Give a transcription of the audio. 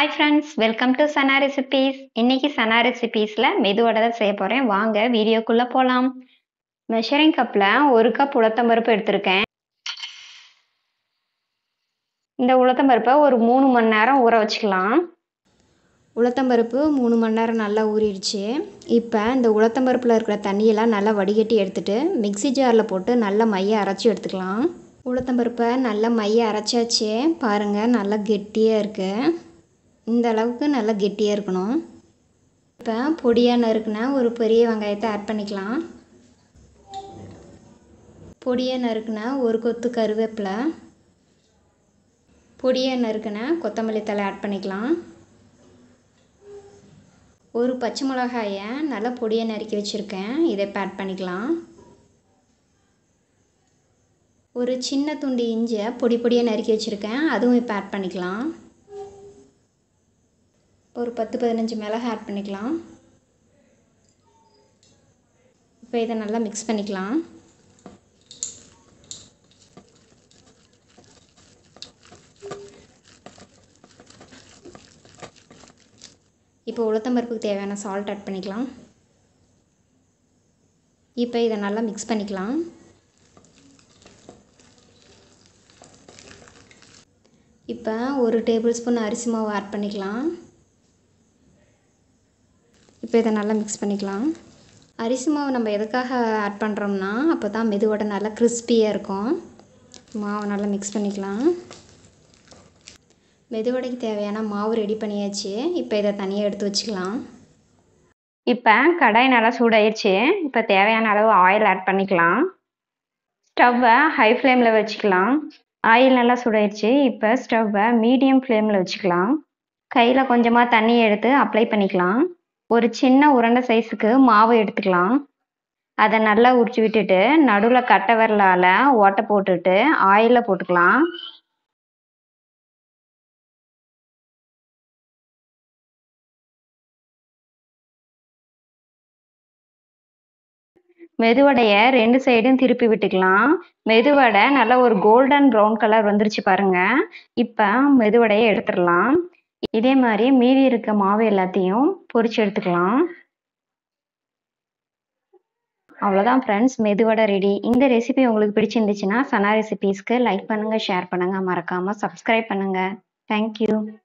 hi friends welcome to Sana recipes இன்னைக்கு சனா ரெசிபீஸில் மெதுவடை தான் செய்ய போகிறேன் வாங்க வீடியோக்குள்ளே போகலாம் மெஷரிங் கப்பில் ஒரு கப் உளுத்தம்பருப்பு எடுத்திருக்கேன் இந்த உளுத்தம்பருப்பை ஒரு மூணு மணி நேரம் ஊற வச்சுக்கலாம் உளுத்தம்பருப்பு மூணு மணி நேரம் நல்லா ஊறிடுச்சு இப்போ இந்த உளுத்தம்பருப்பில் இருக்கிற தண்ணியெல்லாம் நல்லா வடிகட்டி எடுத்துட்டு மிக்ஸி ஜாரில் போட்டு நல்லா மைய அரைச்சி எடுத்துக்கலாம் உளுத்தம்பருப்பை நல்லா மைய அரைச்சாச்சு பாருங்கள் நல்லா கெட்டியாக இருக்குது இந்த அளவுக்கு நல்லா கெட்டியாக இருக்கணும் இப்போ பொடியாக நறுக்குன ஒரு பெரிய வெங்காயத்தை ஆட் பண்ணிக்கலாம் பொடியாக நறுக்குன ஒரு கொத்து கருவேப்பிலை பொடியாக நறுக்குன கொத்தமல்லி தலை ஆட் பண்ணிக்கலாம் ஒரு பச்சை மிளகாயை நல்லா பொடியாக நறுக்கி வச்சுருக்கேன் இதை இப்போ ஆட் பண்ணிக்கலாம் ஒரு சின்ன துண்டு இஞ்சியை பொடி பொடியாக நறுக்கி வச்சுருக்கேன் அதுவும் இப்போ ஆட் பண்ணிக்கலாம் ஒரு பத்து பதினஞ்சு மிளகா ஆட் பண்ணிக்கலாம் இப்போ இதை நல்லா மிக்ஸ் பண்ணிக்கலாம் இப்போ உளுத்தம்பருப்புக்கு தேவையான சால்ட் ஆட் பண்ணிக்கலாம் இப்போ இதை நல்லா மிக்ஸ் பண்ணிக்கலாம் இப்போ ஒரு டேபிள் ஸ்பூன் அரிசி மாவு ஆட் பண்ணிக்கலாம் இப்போ இதை நல்லா மிக்ஸ் பண்ணிக்கலாம் அரிசி மாவு நம்ம எதுக்காக ஆட் பண்ணுறோம்னா அப்போ தான் மெதுவடை நல்லா கிறிஸ்பியாக இருக்கும் மாவை நல்லா மிக்ஸ் பண்ணிக்கலாம் மெதுவடைக்கு தேவையான மாவு ரெடி பண்ணியாச்சு இப்போ இதை தனியாக எடுத்து வச்சுக்கலாம் இப்போ கடாய் நல்லா சூடாயிருச்சு இப்போ தேவையான அளவு ஆயில் ஆட் பண்ணிக்கலாம் ஸ்டவ்வை ஹை ஃப்ளேமில் வச்சுக்கலாம் ஆயில் நல்லா சூடாயிருச்சு இப்போ ஸ்டவ்வை மீடியம் ஃப்ளேமில் வச்சுக்கலாம் கையில் கொஞ்சமாக தண்ணி எடுத்து அப்ளை பண்ணிக்கலாம் ஒரு சின்ன உருண்டை சைஸுக்கு மாவு எடுத்துக்கலாம் அதை நல்லா உரிச்சு விட்டுட்டு நடுவில் கட்டை விரலால் ஓட்டை போட்டுட்டு ஆயிலில் போட்டுக்கலாம் மெதுவடையை ரெண்டு சைடும் திருப்பி விட்டுக்கலாம் மெதுவடை நல்லா ஒரு கோல்டன் ப்ரௌன் கலர் வந்துருச்சு பாருங்க இப்போ மெதுவடையை எடுத்துடலாம் இதே மாதிரி மீதி இருக்க மாவு எல்லாத்தையும் பொரிச்சு எடுத்துக்கலாம் அவ்வளோதான் ஃப்ரெண்ட்ஸ் மெதுவடை ரெடி இந்த ரெசிபி உங்களுக்கு பிடிச்சிருந்துச்சுன்னா சனா ரெசிபீஸ்க்கு லைக் பண்ணுங்கள் ஷேர் பண்ணுங்கள் மறக்காமல் சப்ஸ்கிரைப் பண்ணுங்கள் தேங்க்யூ